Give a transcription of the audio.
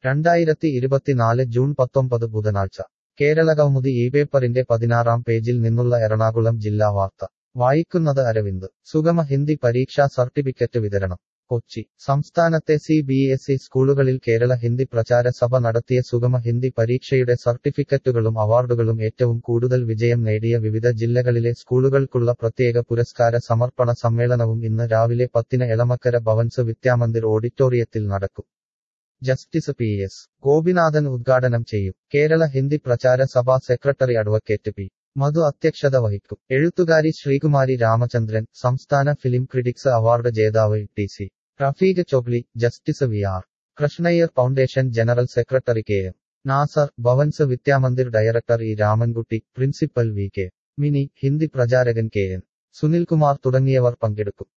രണ്ടായിരത്തി ഇരുപത്തിനാല് ജൂൺ പത്തൊമ്പത് ബുധനാഴ്ച കേരളകൗമുദി ഈ പേപ്പറിന്റെ പതിനാറാം പേജിൽ നിന്നുള്ള എറണാകുളം ജില്ലാ വാർത്ത വായിക്കുന്നത് അരവിന്ദ് സുഗമ ഹിന്ദി പരീക്ഷാ സർട്ടിഫിക്കറ്റ് വിതരണം കൊച്ചി സംസ്ഥാനത്തെ സി ബി എസ് ഇ സ്കൂളുകളിൽ കേരള ഹിന്ദി പ്രചാര സഭ നടത്തിയ സുഗമ ഹിന്ദി പരീക്ഷയുടെ സർട്ടിഫിക്കറ്റുകളും അവാർഡുകളും ഏറ്റവും കൂടുതൽ വിജയം നേടിയ വിവിധ ജില്ലകളിലെ സ്കൂളുകൾക്കുള്ള പ്രത്യേക പുരസ്കാര സമർപ്പണ സമ്മേളനവും ഇന്ന് രാവിലെ പത്തിന് എളമക്കര ഭവൻസ് വിദ്യാമന്ദിർ ഓഡിറ്റോറിയത്തിൽ നടക്കും ജസ്റ്റിസ് പി എസ് ഗോപിനാഥൻ ഉദ്ഘാടനം ചെയ്യും കേരള ഹിന്ദി പ്രചാര സഭാ സെക്രട്ടറി അഡ്വക്കേറ്റ് പി മധു അധ്യക്ഷത വഹിക്കും എഴുത്തുകാരി ശ്രീകുമാരി രാമചന്ദ്രൻ സംസ്ഥാന ഫിലിം ക്രിറ്റിക്സ് അവാർഡ് ജേതാവ് T C Rafeeq Chokli justice V R Krishna Iyer foundation general secretary K M Nasar Bhavans Vidya Mandir director E Ramankutty principal V K Mini Hindi പ്രചാരകൻ കെ എൻ സുനിൽകുമാർ തുടങ്ങിയവർ പങ്കെടുക്കും